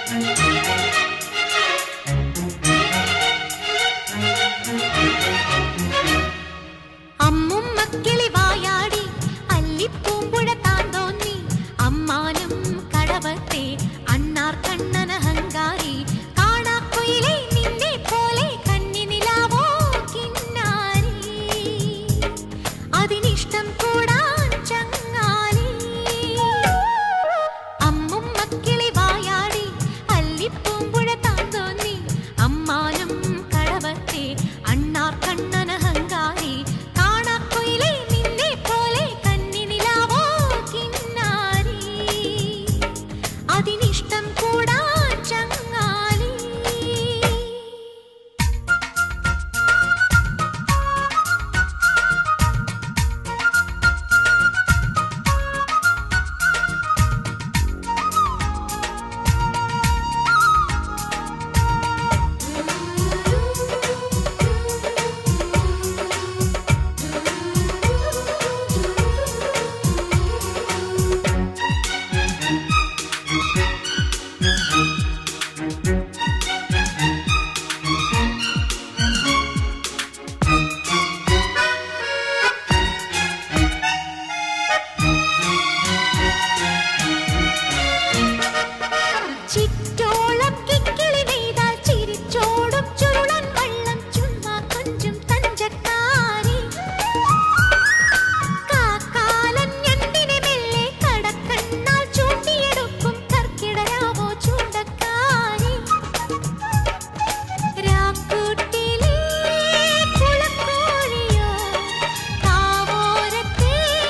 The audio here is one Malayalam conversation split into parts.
അമ്മും മക്കിളി വായാടി അല്ലിപ്പൂമ്പുഴ താൻ തോന്നി അമ്മാനും കടവത്തെ അണ്ണാർ കണ്ണന ഹങ്കാരി കാണാക്കുയിലെ നിന്നെ പോലെ കന്നി നിലാവോ കിന്നാരി അതിനിഷ്ടം കൂടാൻ ചങ്ങാലി അമ്മും മക്കിളി വായാടി അല്ലിപ്പൂമ്പുഴ താൻ തോന്നി അമ്മാനും കടവത്തെ അണ്ണാർ കണ്ണന ഹങ്കാരി കാണാക്കുയിലെ നിന്നെ പോലെ കന്നി നിലാവോ കിന്നാരി അതിനിഷ്ടം കൂടാൻ ചങ്ങാലി ചിറ്റോളം കിക്കിളി നെയ്താൽ ചിരിച്ചോടും ചുരുളൻ വള്ളം ചുമ്മാ കൊഞ്ചും തഞ്ചക്കാരി കാക്കാലൻ ഞണ്ടിനെ മെല്ലെ കടക്കണ്ണാൽ ചൂണ്ടിയെടുക്കും കർക്കിടരാവോ ചൂണ്ടക്കാരി രാക്കൂട്ടിലെ കുളക്കോഴിയോ കാവോരത്തെ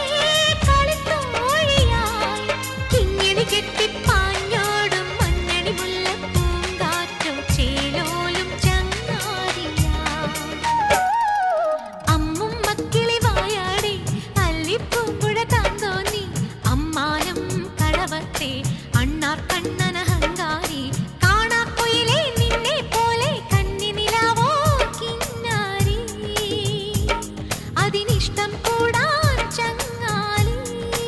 കളിത്തോഴിയായി കിങ്ങിണി കെട്ടിപ്പാഞ്ഞോടും മണ്ണണി മുല്ലപ്പൂങ്കാറ്റും ചേലോലും ചങ്ങാരിയാ അമ്മും മക്കിളി വായാടി അല്ലിപ്പൂമ്പുഴ താൻ തോന്നി അമ്മാനം കടവത്തെ അണ്ണാർ കണ്ണന ഹങ്കാരി കാണാക്കുയിലെ നിന്നെ പോലെ കന്നി നിലാവോ കിന്നാരി അതിനിഷ്ടം കൂടാൻ ചങ്ങാലി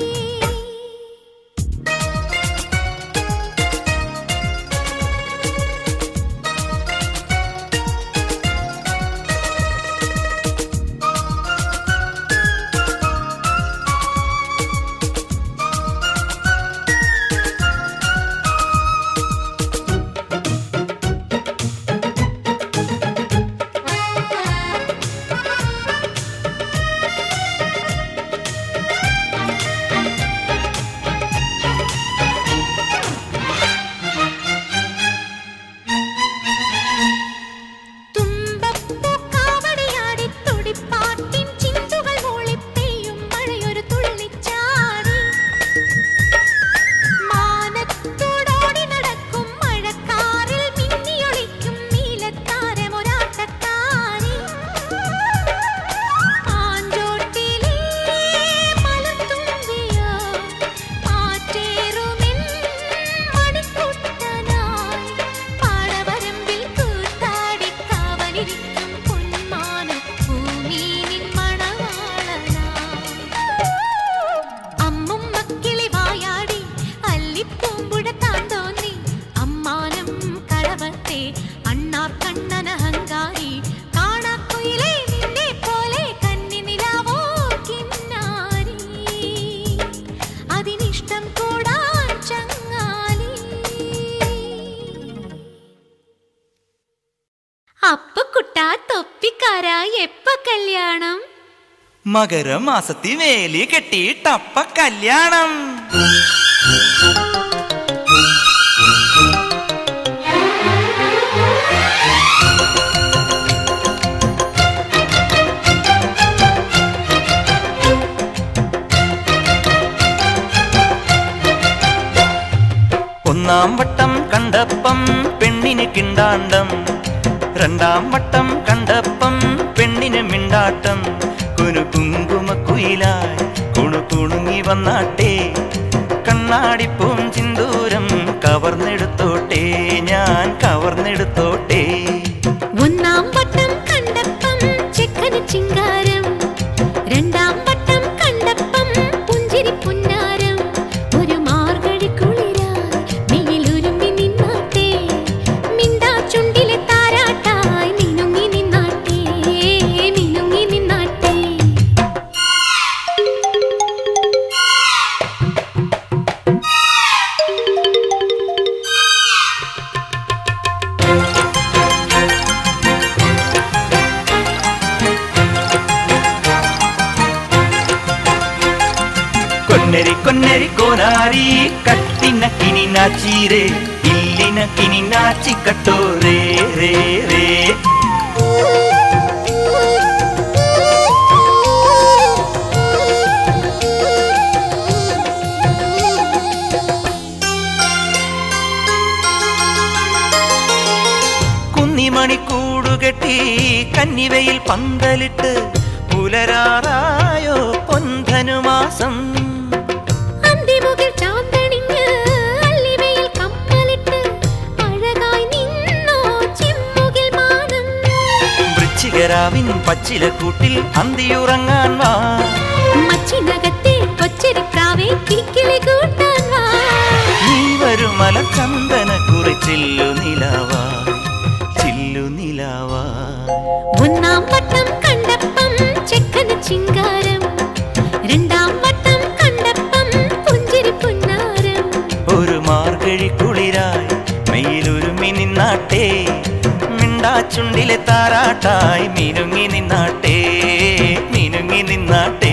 തുമ്പപ്പൂക്കാവടിയാടി തുടിപ്പാട്ടിൻ ചിന്തുകൾ മൂളിപ്പെയ്യും മഴയൊരു തുള്ളിച്ചാടി മാനത്തോടോടി നടക്കും മഴക്കാറിൽ മിന്നിയൊളിക്കും നീലത്താരമൊരാട്ടക്കാരി പാഞ്ചോട്ടിലെ മലർത്തുമ്പിയോ ആറ്റേറുമെൻ മണിക്കുട്ടനായി പാടവരമ്പിൽ കൂത്താടി കാവലിരിക്കും പൊന്മാനപ്പൂമീനിൻ മണവാളനായി അമ്മും മക്കിളി വായാടി അല്ലിപ്പൂമ്പുഴ താൻ തോന്നി അമ്മാനം കടവത്തെ അണ്ണാർ കണ്ണന ഹങ്കാരി കാണാക്കുയിലെ നിന്നെ പോലെ കന്നി നിലാവോ കിന്നാരി അതിനിഷ്ടം കൂടാൻ ചങ്ങാലി അപ്പ കുട്ടാ തൊപ്പിക്കാരാ എപ്പ കല്യാണം മകരമാസത്തി വേലി കെട്ടിയിട്ടപ്പ കല്യാണം ഒന്നാം വട്ടം കണ്ടപ്പം പെണ്ണിന് കിണ്ടാണ്ടം രണ്ടാം വട്ടം കണ്ടപ്പം പെണ്ണിന് മിണ്ടാട്ടം കുനു കുങ്കുമക്കുയിലായി കുണു കുണുങ്ങി വന്നാട്ടെ കണ്ണാടിപ്പൂം ചിന്തൂരം കവർന്നെടുത്തോട്ടെ ഞാൻ കവർന്നെടുത്തോട്ടെ ഒന്നാം വട്ടം കണ്ടപ്പം ചെക്കന് ചിങ്കാരം രണ്ടാം വട്ടം കണ്ടപ്പം പുഞ്ചിരി പുന്നാരം ഒരു മാർഗഴി കുളിരായി നീയിലുരുമ്പി നിന്നാട്ടെ ನಾರಿ ಕಟ್ಟಿನ ಕಿನಿ ನಾಚಿರೆ ಇಲ್ಲಿನ ಕಿನಿ ನಾಚಿ ಕಟ್ಟೋರೆ ರೇ ರೇ കുന്നിമണി കൂടുകെട്ടി കന്നിവയിൽ പന്തലിട്ട് പുലരാറായോ പൊന്തനുമാസം അന്തിമുകിൽ ചാന്തണിഞ്ഞ് അല്ലിവയിൽ കമ്മലിട്ട് അഴകായി നിന്നോ ചിമ്മുകിൽ മാനം വൃശ്ചികരാവിൻ പച്ചിലക്കൂട്ടിൽ അന്തിയുറങ്ങാൻ വാ മച്ചിനകത്തെ കൊച്ചരിപ്രാവേ കിക്കിളി കൂട്ടാൻ വാ നീ വരുമല ചന്ദന കുറിച്ചില്ലു നിലാവാ ചില്ലു നിലാവാ ഒന്നാം വട്ടം കണ്ടപ്പം ചെക്കന് ചിങ്കാരം രണ്ടാം വട്ടം കണ്ടപ്പം പുഞ്ചിരി പുന്നാരം ഒരു മാർഗഴി കുളിരായി മെയിലൊരുമി നിന്നാട്ടെ മിണ്ടാച്ചുണ്ടിലെ താരാട്ടായി മിനുങ്ങി നിന്നാട്ടെ മിനുങ്ങി നിന്നാട്ടെ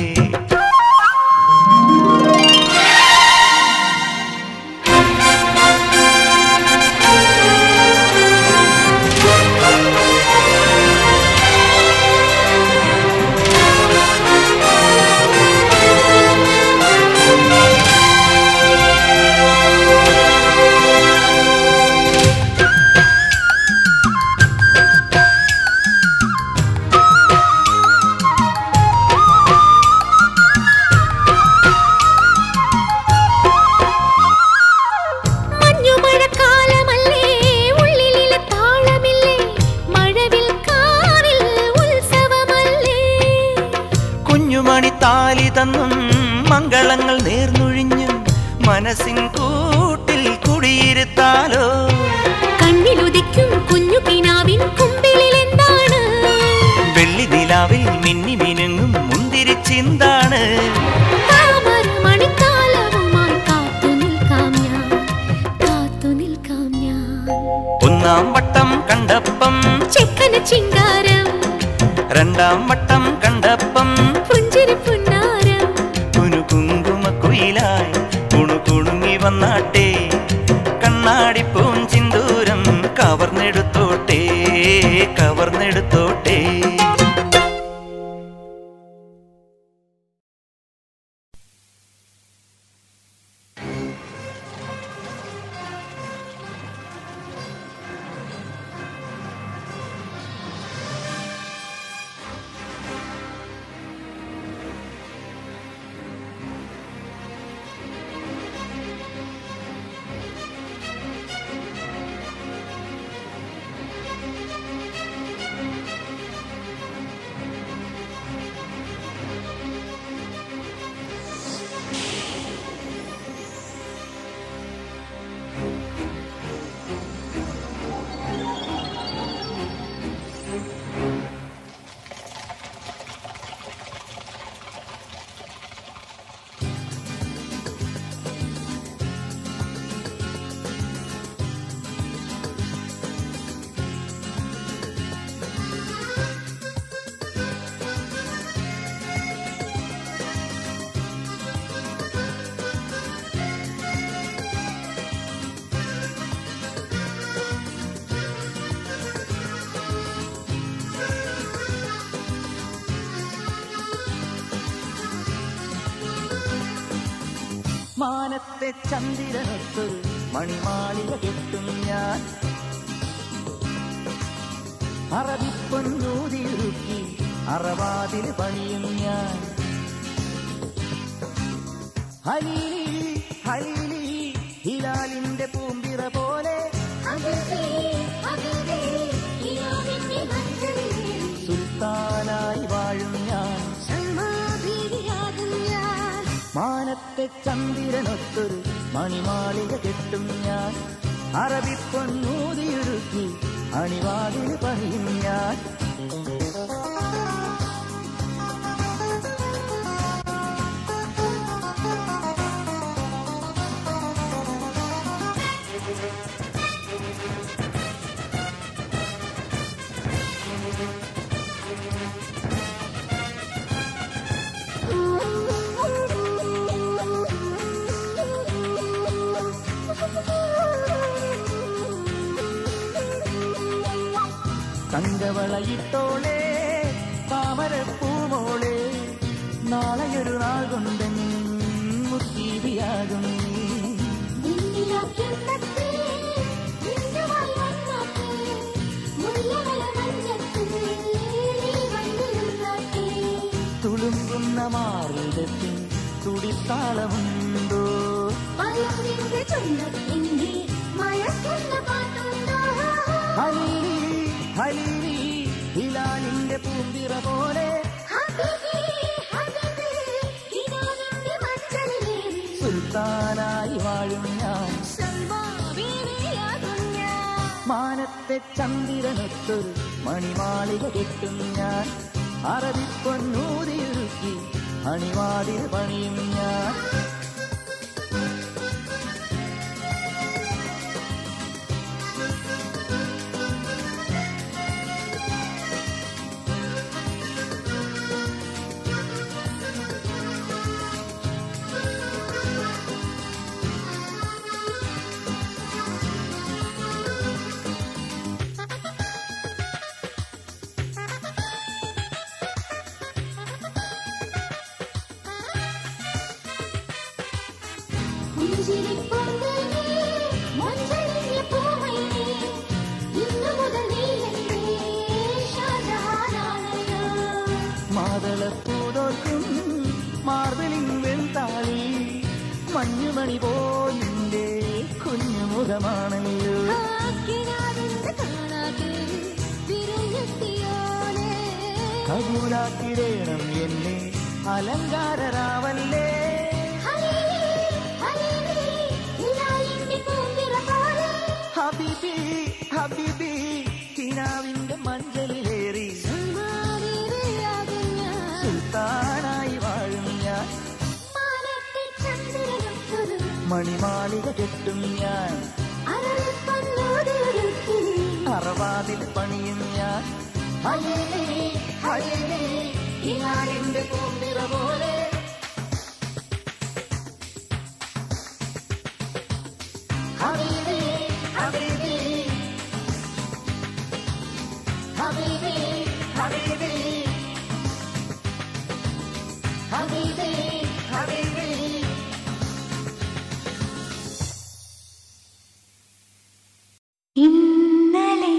മഞ്ഞുമഴക്കാലമല്ലേ ഉള്ളിലെ താളമില്ലേ മഴവിൽ കാവിൽ ഉത്സവമല്ലേ കുഞ്ഞുമണി താലി തന്നും മംഗളങ്ങൾ നേർന്നൊഴിഞ്ഞും മനസ്സിൻ കൂട്ടിൽ കുടിയിരുത്താലോ കണ്ണിലുദിക്കും കുഞ്ഞു കിനാവിൻ കുമ്പിളിൽ എന്താണ് വെള്ളി നിലാവിൽ മിന്നി മിനുങ്ങും മുന്തിരി ചിന്താണ് താമര മണിക്കാലവുമായി കാത്തു നിൽക്കാം ഞാൻ കാത്തു നിൽക്കാം ഞാൻ ഒന്നാം വട്ടം കണ്ടപ്പം ചെക്കന് ചിങ്കാരം രണ്ടാം വട്ടം കണ്ടപ്പം പുഞ്ചിരി പുന്നാരം കുനു കുങ്കുമ കുയിലായി കുണു കുണുങ്ങി വന്നാട്ടെ കണ്ണാടി പൂഞ്ചിന്തൂരം കവർന്നെടുത്തോട്ടെ കവർന്നെടുത്തോട്ടെ മാനത്തെ ചന്ദ്രനൊത്തൊരു മണിമാളിക കെട്ടും ഞാൻ അറബിപ്പൊന്നൂതിയുരുക്കി അറവാതിന് പണിയും ഞാൻ ഹലീലി ഹലീലി ഹിലാലിന്റെ പൂമ്പിറ പോലെ സുൽത്താനായി വാഴും ഞാൻ മാനത്തെ ചന്ദ്രനൊത്തൊരു മണിമാളിക കെട്ടും ഞാൻ അറബിപ്പൊന്നൂതിയുരുക്കി അണിവാതിന് പണിയും ഞാൻ തങ്കവളയിട്ടോളെ താമരപ്പൂമോളെ നാളെയൊരു നാൾ കൊണ്ടൻ മുത്തീതിയാകും നീ തുളുമ്പുന്ന മാറിടത്തിൽ തുടിത്താളമുണ്ടോ ഹലീലി ഹലീലി ഹിലാലിന്റെ പൂന്തിറ പോലെ സുൽത്താനായി വാഴും ഞാൻ മാനത്തെ ചന്ദ്രനൊത്തൊരു മണിമാളിക കെട്ടും ഞാൻ അറബിപ്പൊന്നൂതിയൊരുക്കി അണിവാതിൽ പണിയും ഞാൻ മാതളപ്പൂതോർക്കും മാർബിളിൻ വെൺതാളി മഞ്ഞുമണി പോലിന്റെ കുഞ്ഞുമുഖമാണല്ലോ കബൂലാക്കിടേണം എന്നെ അലങ്കാരരാവല്ലേ ഹബീബി ഹബീബി കിനാവിന്റെ മഞ്ചലിലേറി സുൽത്താനായി വാഴും ഞാൻ മണിമാളിക കെട്ടും ഞാൻ അറവാതിൽ പണിയും ഞാൻ ഹലീലി ഹലീലി കിനാവിന്റെ പൂന്തിറ പോലെ ഹബീബി ഹബീബി ഹബീബി ഹബീബി ഹബീബി ഹബീബി ഇന്നലെ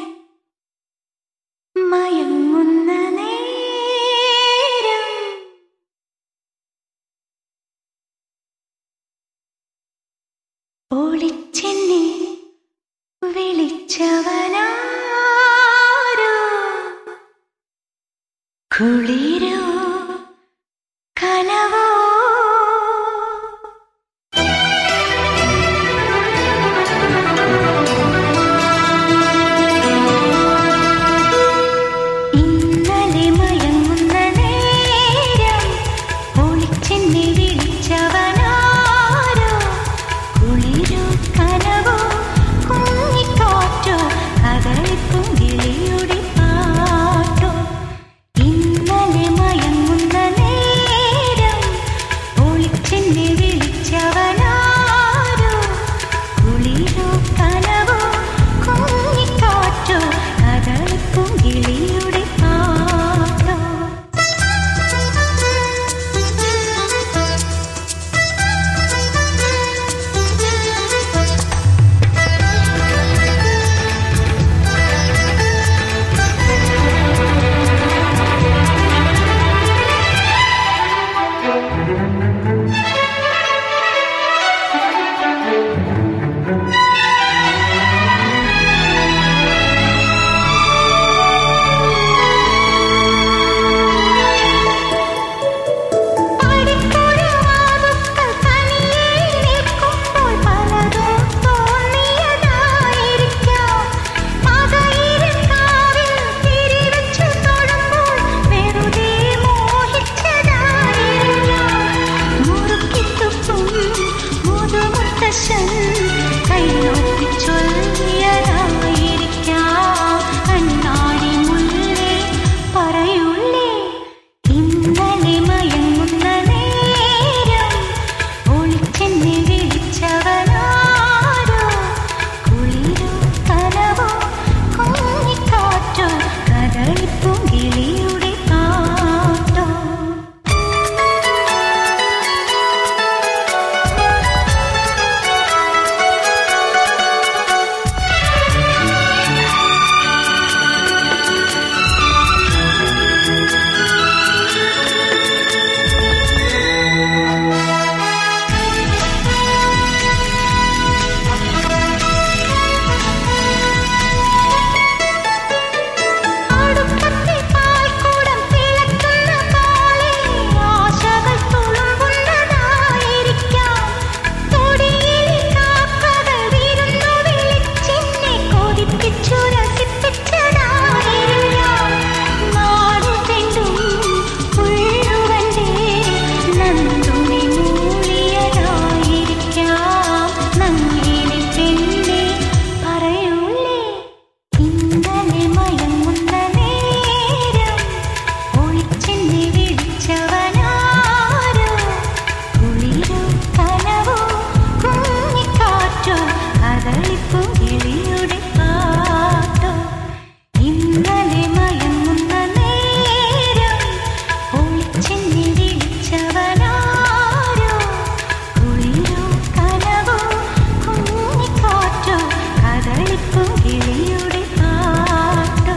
മയങ്ങുന്ന നേരം ഒളിച്ചെന്നെ വിളിച്ചവനാരോ കുളിരോ കനവോ ഇന്നലെ മയങ്ങുന്ന നേരം ഒളിച്ചെന്നെ വിളിച്ചവനാരോ കുളിരോ കനവോ കുഞ്ഞിക്കാറ്റോ കതളിപ്പും കിളിയുടെ പാട്ടോ ഇന്നലെ മയങ്ങുന്ന പൂങ്കിളിയുടെ പാട്ടോ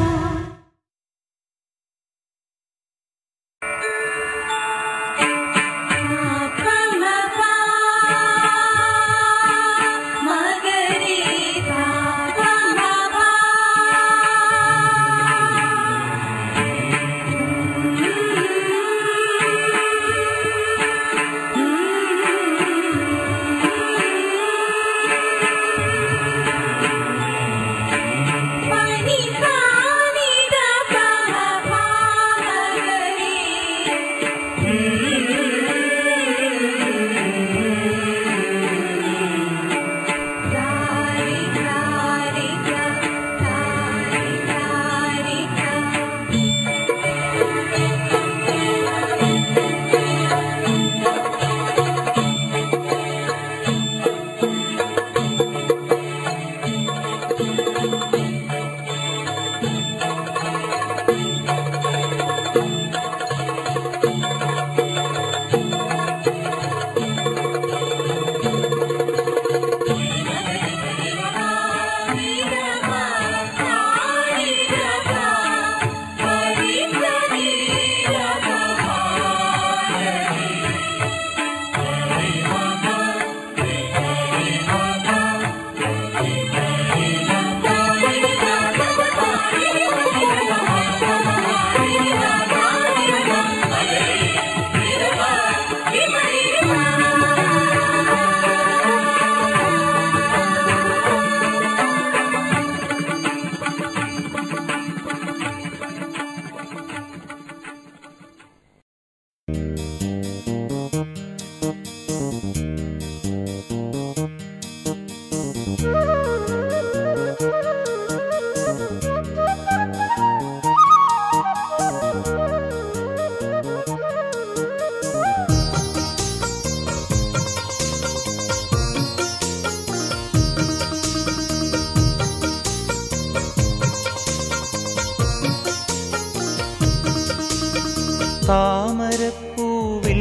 താമരപ്പൂവിൽ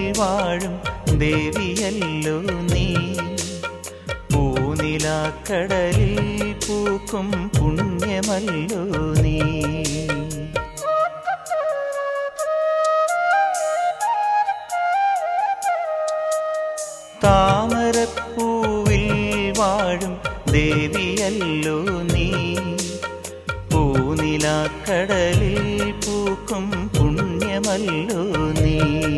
വാഴും ദേവിയല്ലോ നീ പൂനിലാക്കടലിൽ പൂക്കും പുണ്യമല്ലോ നീ താമരപ്പൂവിൽ വാഴും ദേവിയല്ലോ നീ പൂനിലാക്കടലിൽ പൂക്കും പുണ്യമല്ലോ നീ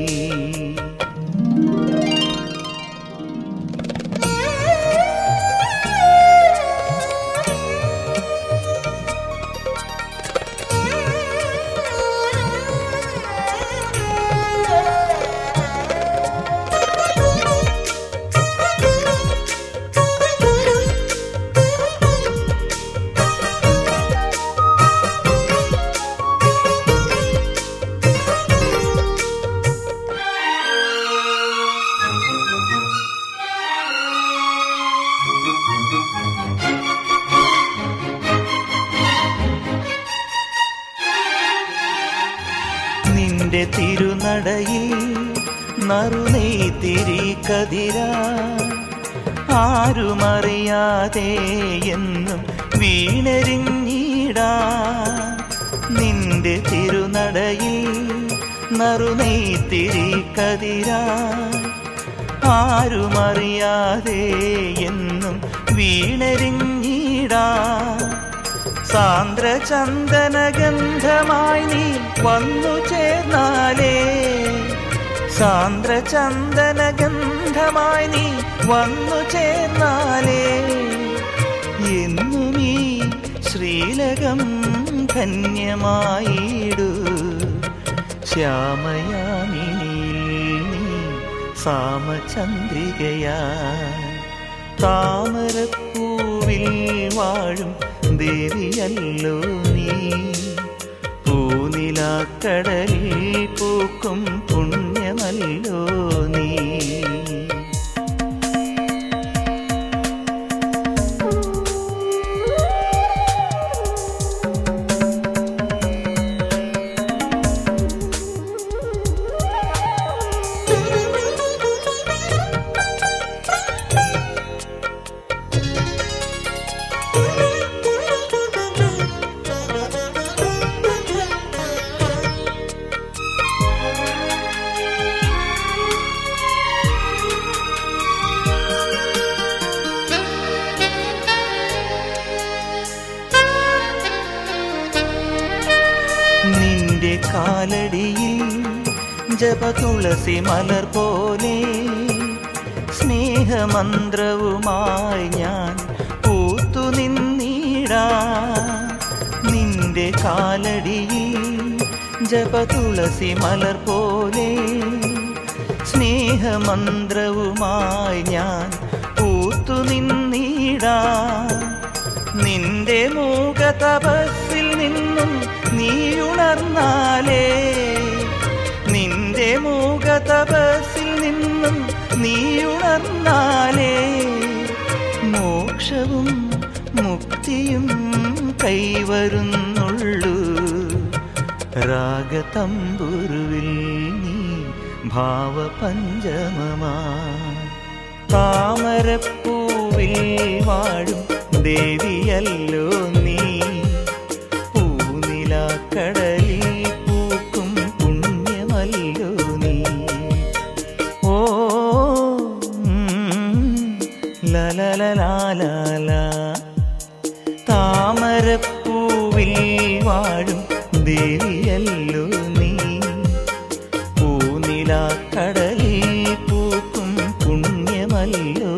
നിന്റെ തിരുനടയിൽ നറുനെയ്തിരി കതിര ആരുമറിയാതെ എന്നും വീണരിഞ്ഞിടാ നിന്റെ തിരുനടയിൽ നറുനെയ്തിരി കതിര ആരുമറിയാതെ എന്നും വീണരിഞ്ഞിടാ സാന്ദ്രചന്ദനഗന്ധമായി നീ വന്നു ചേർന്നാലേ സാന്ദ്രചന്ദനഗന്ധമായി നീ വന്നു ചേർന്നാലേ എന്നും ഈ ശ്രീലകം ധന്യമായിടൂ ശ്യാമയാമിനിയിൽ നീ സാമചന്ദ്രികയാ താമരപ്പൂവിൽ വാഴും ദേവിയല്ലോ നീ പൂനിലാക്കടലിൽ പൂക്കും പുണ്യമല്ലോ നീ Thank you. നിന്റെ കാലടിയിൽ ജപതുളസി മലർ പോലെ സ്നേഹമന്ത്രവുമായി ഞാൻ പൂത്തു നിന്നിടാ നിന്റെ കാലടിയിൽ ജപതുളസി മലർ പോലെ സ്നേഹമന്ത്രവുമായി ഞാൻ പൂത്തു നിന്നിടാ നിന്റെ മൂക തപസ്സിൽ നിന്നും നീയുണർന്നാലേ നിന്റെ മൂക തപസ്സിൽ നിന്നും നീയുണർന്നാലേ മോക്ഷവും മുക്തിയും കൈവരുന്നുള്ളൂ രാഗതമ്പുരുവിൽ നീ ഭാവപഞ്ചമമാ താമരപ്പൂവിൽ വാഴും ദേവിയല്ലോ നീ പൂനിലാക്കടലിൽ പൂക്കും പുണ്യമല്ലോ നീ ഓ ലലലാല താമരപ്പൂവിൽ വാഴും ദേവിയല്ലോ നീ പൂനിലാക്കടലിൽ പൂക്കും പുണ്യമല്ലോ